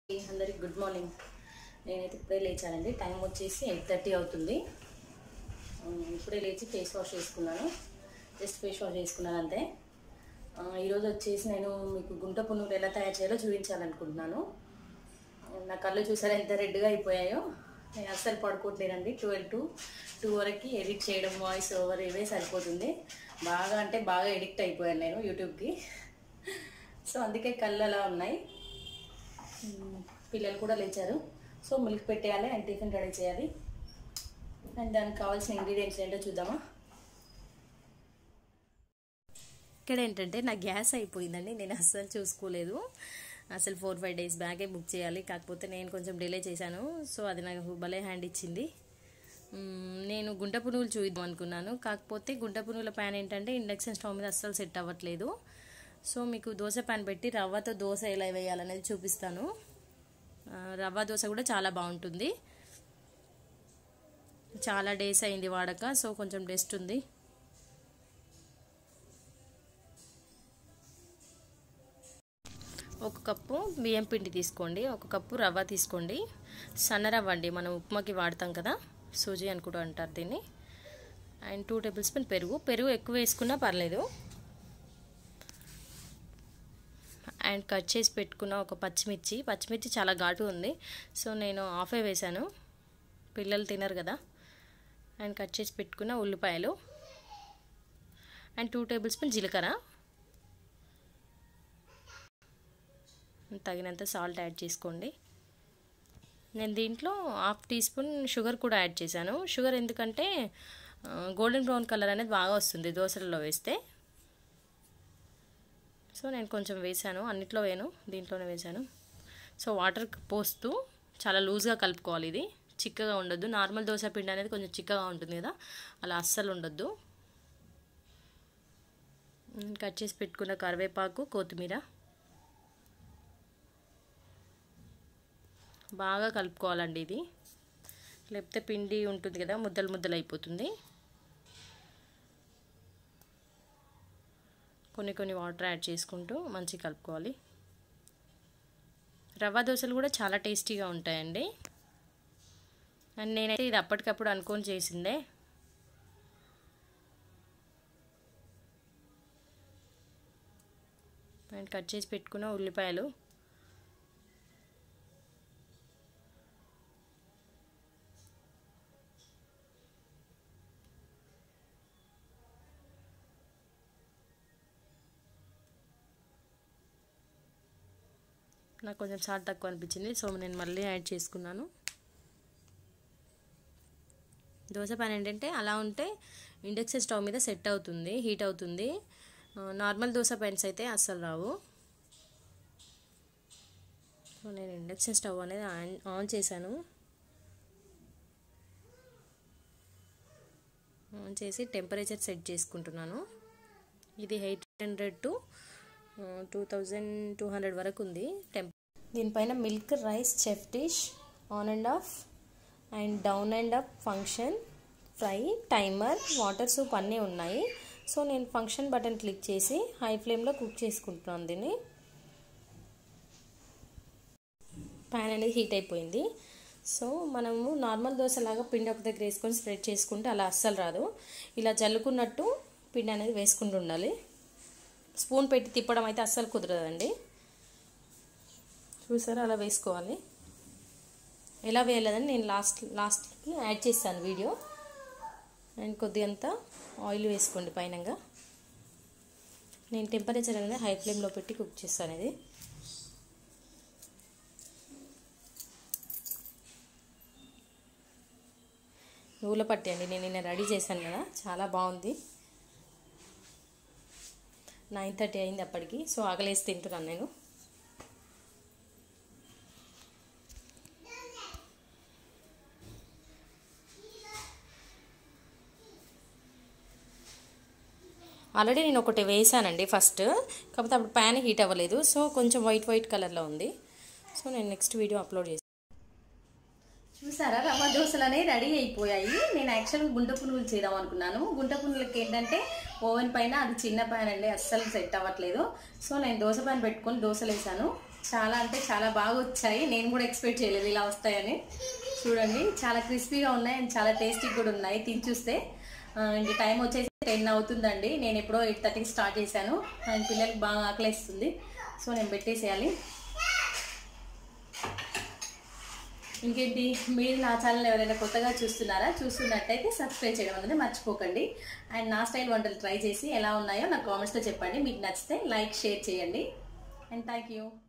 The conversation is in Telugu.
అందరికి గుడ్ మార్నింగ్ నేనైతే ఇప్పుడే లేచానండి టైం వచ్చేసి ఎయిట్ థర్టీ అవుతుంది ఉమ్, ఇప్పుడే లేచి ఫేస్ వాష్ చేసుకున్నాను జస్ట్ ఫేస్ వాష్ చేసుకున్నాను అంతే ఆ, ఈరోజు వచ్చేసి నేను మీకు గుంట పునుగులు ఎలా తయారు చేయాలో చూపించాలనుకుంటున్నాను నా కళ్ళు చూసారా ఎంత రెడ్గా అయిపోయాయో నేను అస్సలు పడుకోవట్లేదండి ట్వెల్వ్ టు టూ వరకు ఎడిట్ చేయడం వాయిస్ ఓవర్ ఇవే సరిపోతుంది బాగా అంటే బాగా ఎడిక్ట్ అయిపోయాను నేను యూట్యూబ్కి సో అందుకే కళ్ళు అలా ఉన్నాయి మ్మ్. పిల్లలు కూడా లేచారు సో మిల్క్ పెట్టేయాలి అండ్ టిఫిన్ రెడీ చేయాలి అండ్ దానికి కావాల్సిన ఇంగ్రీడియంట్స్ ఏంటో చూద్దామా ఇక్కడ ఏంటంటే నా గ్యాస్ అయిపోయిందండి నేను అస్సలు చూసుకోలేదు అసలు ఫోర్ ఫైవ్ డేస్ బ్యాగే బుక్ చేయాలి కాకపోతే నేను కొంచెం డిలే చేశాను సో అది నాకు భలే హ్యాండ్ ఇచ్చింది మ్మ్, నేను గుంట పునుగులు చూద్దాం అనుకున్నాను కాకపోతే గుంట పునుగుల ప్యాన్ ఏంటంటే ఇండక్షన్ స్టవ్ మీద అస్సలు సెట్ అవ్వట్లేదు సో మీకు దోశ ప్యాన్ పెట్టి రవ్వతో దోశ ఎలా వేయాలనేది చూపిస్తాను ఆ, రవ్వ దోశ కూడా చాలా బాగుంటుంది చాలా డేస్ అయింది వాడక సో కొంచెం డస్ట్ ఉంది ఒక కప్పు బియ్యం పిండి తీసుకోండి ఒక కప్పు రవ్వ తీసుకోండి సన్న రవ్వ అండి మనం ఉప్మాకి వాడతాం కదా సూజీ అని కూడా అంటారు దీన్ని అండ్ టూ టేబుల్ స్పూన్ పెరుగు పెరుగు ఎక్కువ వేసుకున్నా పర్లేదు అండ్ కట్ చేసి పెట్టుకున్న ఒక పచ్చిమిర్చి పచ్చిమిర్చి చాలా ఘాటు ఉంది సో నేను హాఫే వేశాను పిల్లలు తినరు కదా అండ్ కట్ చేసి పెట్టుకున్న ఉల్లిపాయలు అండ్ టూ టేబుల్ స్పూన్ జీలకర్ర తగినంత సాల్ట్ యాడ్ చేసుకోండి నేను దీంట్లో హాఫ్ టీ స్పూన్ షుగర్ కూడా యాడ్ చేశాను షుగర్ ఎందుకంటే గోల్డెన్ బ్రౌన్ కలర్ అనేది బాగా వస్తుంది దోశలలో వేస్తే సో నేను కొంచెం వేసాను అన్నిట్లో వేను దీంట్లోనే వేసాను సో వాటర్ పోస్తూ చాలా లూజ్గా కలుపుకోవాలి ఇది చిక్కగా ఉండొద్దు నార్మల్ దోశ పిండి అనేది కొంచెం చిక్కగా ఉంటుంది కదా అలా అస్సలు ఉండొద్దు కట్ చేసి పెట్టుకున్న కరివేపాకు కొత్తిమీర బాగా కలుపుకోవాలండి ఇది లేకపోతే పిండి ఉంటుంది కదా ముద్దలు ముద్దలు అయిపోతుంది కొన్ని కొన్ని వాటర్ యాడ్ చేసుకుంటూ మంచిగా కలుపుకోవాలి రవ్వ దోశలు కూడా చాలా టేస్టీగా ఉంటాయండి అండ్ నేనైతే ఇది అప్పటికప్పుడు అనుకొని చేసిందే అండ్ కట్ చేసి పెట్టుకున్న ఉల్లిపాయలు నాకు కొంచెం సాల్ట్ తక్కువ అనిపించింది సో నేను మళ్ళీ యాడ్ చేసుకున్నాను దోశ పాన్ ఏంటంటే అలా ఉంటే ఇండక్షన్ స్టవ్ మీద సెట్ అవుతుంది హీట్ అవుతుంది నార్మల్ దోశ ప్యాన్స్ అయితే అస్సలు రావు సో నేను ఇండక్షన్ స్టవ్ అనేది ఆన్ ఆన్ చేశాను ఆన్ చేసి టెంపరేచర్ సెట్ చేసుకుంటున్నాను ఇది eight hundred to two thousand two hundred వరకు ఉంది టెంప్ దీనిపైన milk rice chef dish on and off and down and up function fry timer water soup అన్నీ ఉన్నాయి సో నేను ఫంక్షన్ బటన్ క్లిక్ చేసి హై ఫ్లేమ్లో కుక్ చేసుకుంటున్నాను దీన్ని ప్యాన్ అనేది హీట్ అయిపోయింది సో మనము నార్మల్ దోశలాగా పిండి ఒక దగ్గర వేసుకొని స్ప్రెడ్ చేసుకుంటే అలా అస్సలు రాదు ఇలా జల్లుకున్నట్టు పిండి అనేది వేసుకుంటూ ఉండాలి స్పూన్ పెట్టి తిప్పడం అయితే అస్సలు కుదరదండి చూసారా అలా వేసుకోవాలి ఎలా వేయలేదని నేను లాస్ట్ లాస్ట్కి యాడ్ చేస్తాను వీడియో అండ్ కొద్దిగంత ఆయిల్ వేసుకోండి పైనంగా నేను టెంపరేచర్ అనేది హై ఫ్లేమ్లో పెట్టి కుక్ చేస్తాను ఇది నువ్వుల పట్టి అండి నేను నిన్న రెడీ చేశాను కదా చాలా బాగుంది నైన్ థర్టీ అయింది అప్పటికి సో ఆకలేసి తింటున్నాను నేను ఆల్రెడీ నేను ఒకటి వేసానండి ఫస్ట్ కాకపోతే అప్పుడు ప్యాన్ హీట్ అవ్వలేదు సో కొంచెం వైట్ వైట్ కలర్లో ఉంది సో నేను నెక్స్ట్ వీడియో అప్లోడ్ చేస్తాను చూసారా రవ్వ దోశలు అనేవి రెడీ అయిపోయాయి నేను యాక్చువల్గా గుంట పునుగులు చేద్దాం అనుకున్నాను గుంట పునుగులకి ఏంటంటే ఓవెన్ పైన అది చిన్న ప్యాన్ అండి అస్సలు సెట్ అవ్వట్లేదు సో నేను దోశ ప్యాన్ పెట్టుకొని దోశలు వేసాను చాలా అంటే చాలా బాగా వచ్చాయి నేను కూడా ఎక్స్పెక్ట్ చేయలేదు ఇలా వస్తాయని చూడండి చాలా క్రిస్పీగా ఉన్నాయి అండ్ చాలా టేస్టీ కూడా ఉన్నాయి తిని చూస్తే ఆ, ఇంక టైం వచ్చేసి టెన్ అవుతుందండి నేను ఎప్పుడో ఎయిట్ థర్టీకి స్టార్ట్ చేశాను అండ్ పిల్లలకి బాగా ఆకలిస్తుంది సో నేను పెట్టేసేయాలి ఇంకేంటి మీరు నా ఛానల్ ఎవరైనా కొత్తగా చూస్తున్నారా చూస్తున్నట్టయితే సబ్స్క్రైబ్ చేయడం అనేది మర్చిపోకండి అండ్ నా స్టైల్ వంటలు ట్రై చేసి ఎలా ఉన్నాయో నాకు కామెంట్స్లో చెప్పండి మీకు నచ్చితే లైక్ షేర్ చేయండి అండ్ థ్యాంక్ యూ